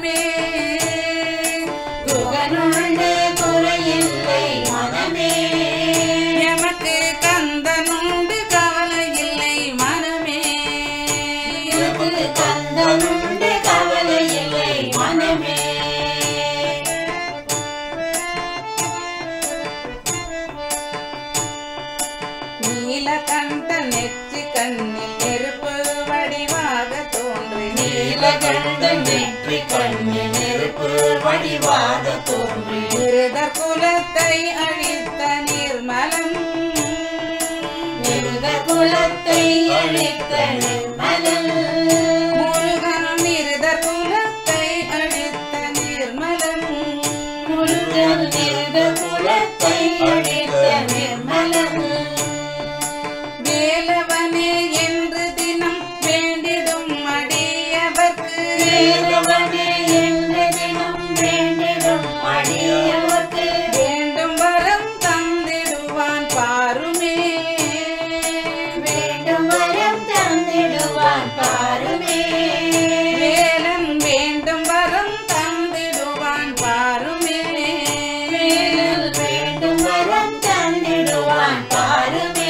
மனமே குகனுண்டு குறையில்லை மனமே எமக்கு கந்தனுண்டு கவலை இல்லை மனமே எனக்கு கந்தனுண்டு கவலை இல்லை மனமே நீலகண்ட நெற்றி கண்ணில் நெருப்பு வடிவாக தோன்றி நீலகண்டன் நெற்றி கண்ணில் நெருப்பு வடிவாக தோன்றி நிருதர் குலத்தை அழித்த நிர்மலம் மிருக குலத்தை அழித்த நிர்மலன் முருகன் நிருதர் குலத்தை அழித்த நிர்மலம் முருகன் மிருக குலத்தை அழித்த நிர்மலன் வேலவனே என்று தினம் வேண்டிடும் அடியவர்க்கு வேலவனே என்று தினம் வேண்டிடும் அடியவர்க்கு வேண்டும் வரம் தந்திடுவான் பாருமே வேண்டும் வரம் தந்திடுவான் பாருமே வேலன் வேண்டும் வரம் தந்திடுவான் பாருமே வேலல் வேண்டும் வரம் தந்திடுவான் பாருமே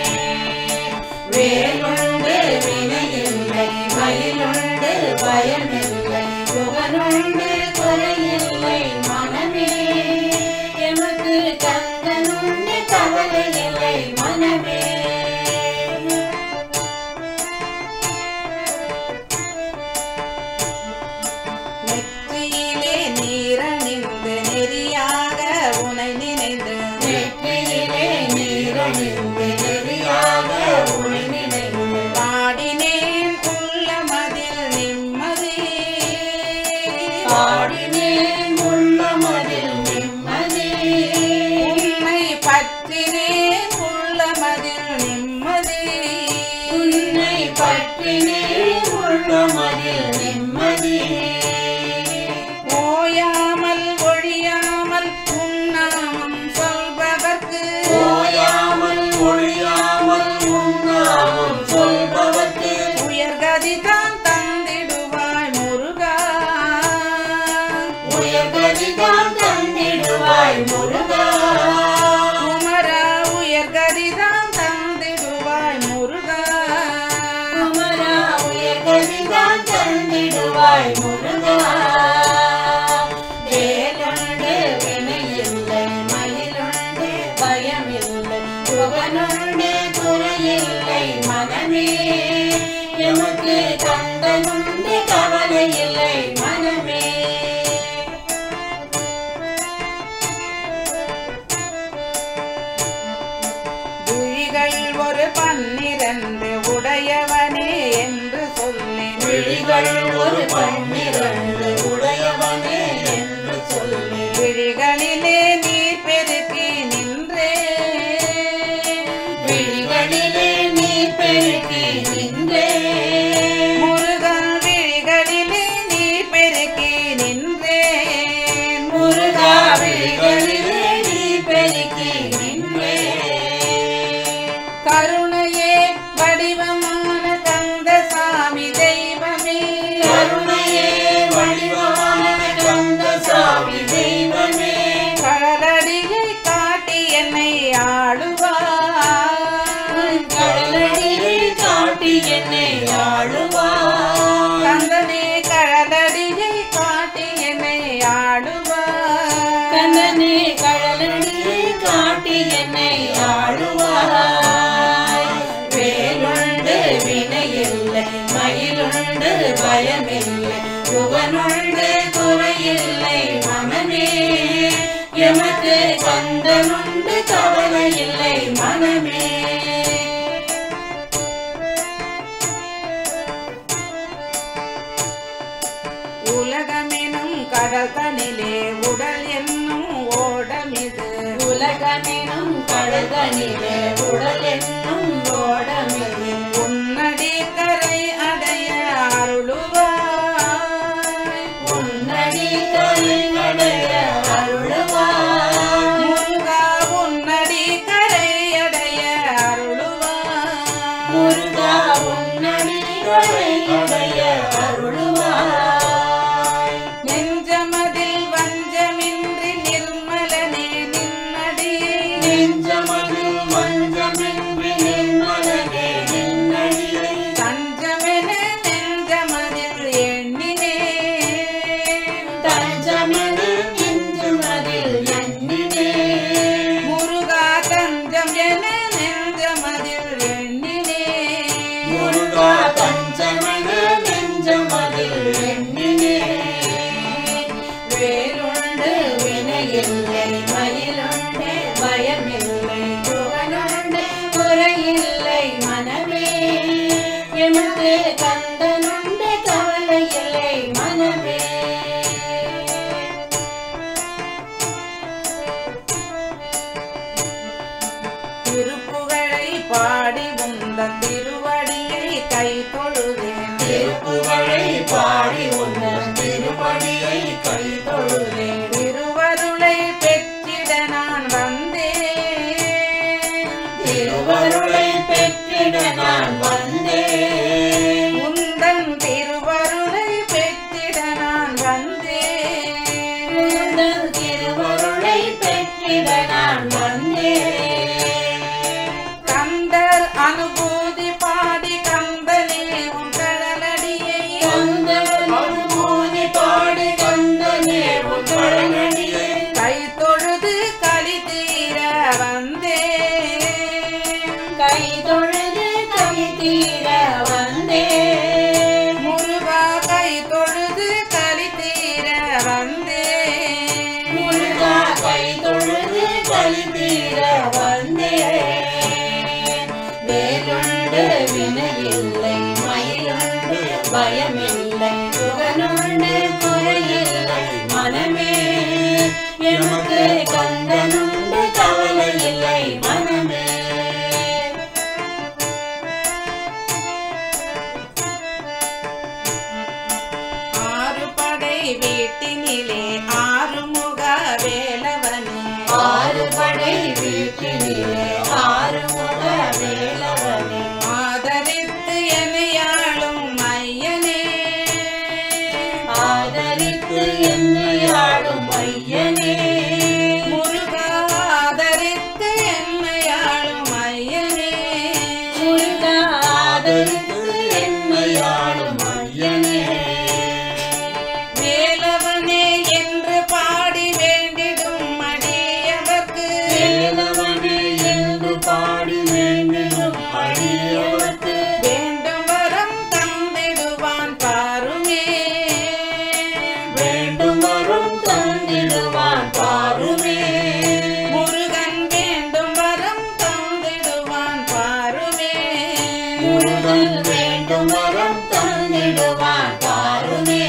வேலுண்டு வினையில்லை மயிலுண்டு பயமில்லை புகனுண்டு குறையில்லை மனமே எமக்கு கந்தனுண்டு கவலை இல்லை மனமே நெற்றியிலே நீரணிந்து நெறியாக உனை நினைந்து நெற்றியிலே நீரணிந்து நெறியாக உனை நினைந்து பாடினேன் உள்ளமதில் நிம்மதி பாடினேன் உள்ளமதில் நிம்மதி உன்னை பற்றினேன் உள்ளமதில் நிம்மதி உன்னை பற்றினேன் உள்ளமதில் நிம்மதி ஓயாமல் ஒழியாமல் உன்னாமம் சொல்பவர்க்கு ஓயாமல் ஒழியாமல் உண்ணாமல் சொல்பவர்க்கு உயர்கதி தான் தந்திடுவாய் முருகா உயர்கதிதான் தந்திடுவாய் முருகா குமரா உயர்கதி தான் தந்திடுவாய் முருகா குமரா உயர்கதிதான் தந்திடுவாய் முருகா வேலுண்டு வினையில்லை மயிலுண்டு பயமில்லை புகனுண்டு குறையில்லை மனமே எமக்கு கந்தனுண்டு கவலை இல்லை மனமே விழிகள் ஒரு பன்னிரண்டு உடையவனே என்று சொல்லி விழிகள் ஒரு பன்னிரண்டு உடையவனே என்று சொல்லி விழிகளிலே நீ பெருக்கி நின்றே விழிகளிலே நீ பெருக்கி நின்றே முருகன் விழிகளிலே நீ பெருக்கி நின்றே முருகா விழிகளிலே நீ பெருக்கி நின்றே கருணையே வடிவமான கந்த சாமி தெய்வமே கருணையே வடிவமான கந்தசாமி தெய்வமே கடலடியை காட்டி என்னை ஆளுவாய் கடலடியை காட்டி என்னை ஆளுவாய் கந்தனே கடலடியை காட்டி என்னை ஆளுவாய் கண்ணனே கடலடியை காட்டி என்னை ஆளுவாய் வேலுண்டு வினையில்லை மயிலுண்டு பயமில்லை புகனுண்டு குறையில்லை மனமே எமக்கு கந்தனுண்டு கவலை இல்லை மனமே உலகமெனும் கடல் தனிலே உடல் என்னும் ஓடமிது உலகமெனும் கடல்தனிலே உடல் என்னும் ஓடமிது உன்னடி கரை அடைய அருளுவாய் உன்னடி கருணடைய அருளுவாய் முருகா உன்னடி கரை அடைய அருளுவாய் முருகா உன்னடி கருணடைய அருளுவாய் கை தொழுதேன் திருப்புகழை பாடி உந்தன் திருப்படியை கை தொழுதேன் திருவருளை பெற்றிட நான் வந்தேன் திருவருளை பெற்றிட நான் வந்தேன் உந்தன் திருவருளை பெற்றிட நான் வந்தேன் உந்தன் திருவருளை பெற்றிட நான் வந்தேன் கந்தர் அனுபூதி பாடி கந்தனே உன் கடலடியை கந்தன் பூதி பாடி கந்தனே உன் கடலடியை கை தொழுது களி தீர வந்தேன் கை தொழுது கை தீர வந்தேன் முருகா கை தொழுது களி தீர வந்தேன் முருகா கை தொழுது கை தீர வந்தேன் வேலுண்டு வினையில்லை மயிலுண்டு பயமில்லை புகனுண்டு குறையில்லை மனமே எமக்கு கந்தனுண்டு கவலை இல்லை மனமே ஆறு படை வீட்டினிலே ஆறுமுக வேலவனே ஆறு படை வீட்டிலே ஆறு முக வேலவனே ஆதரித்து என்னையாளும் ஐயனே ஆதரித்து என்னையாடும் ஐயனே முருகா ஆதரித்து என்னையாளும் ஐயனே முருகா ஆதரித்து என்னையாடும் ஐயனே வேலவனே என்று பாடி வேண்டிடும் அடியவர்க்கு வேலவனே என்று பாடி வேண்டிடும் அடியவர்க்கு வேண்டும் வரம் தந்திடுவான் பாருமே வேண்டும் வரும் தந்திடுவான் பாருமே முருகன் வேண்டும் வரம் தந்திடுவான் பாருமே முருகன் வேண்டும் வரம் தந்திடுவான் பாருமே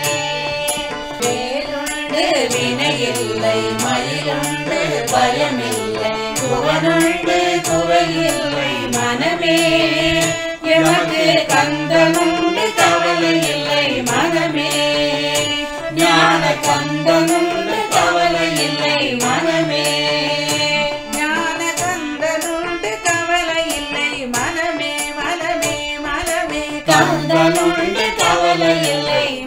வேலுண்டு வினையில்லை மயிலுண்டு பயமில்லை புகனுண்டு குறையில்லை மனமே எமக்கு கந்தனுண்டு கவலை இல்லை மனமே ஞான கந்தனுண்டு கவலை இல்லை மனமே ஞான கந்தனுண்டு கவலை இல்லை மனமே மனமே மனமே கந்தனுண்டு கவலை இல்லை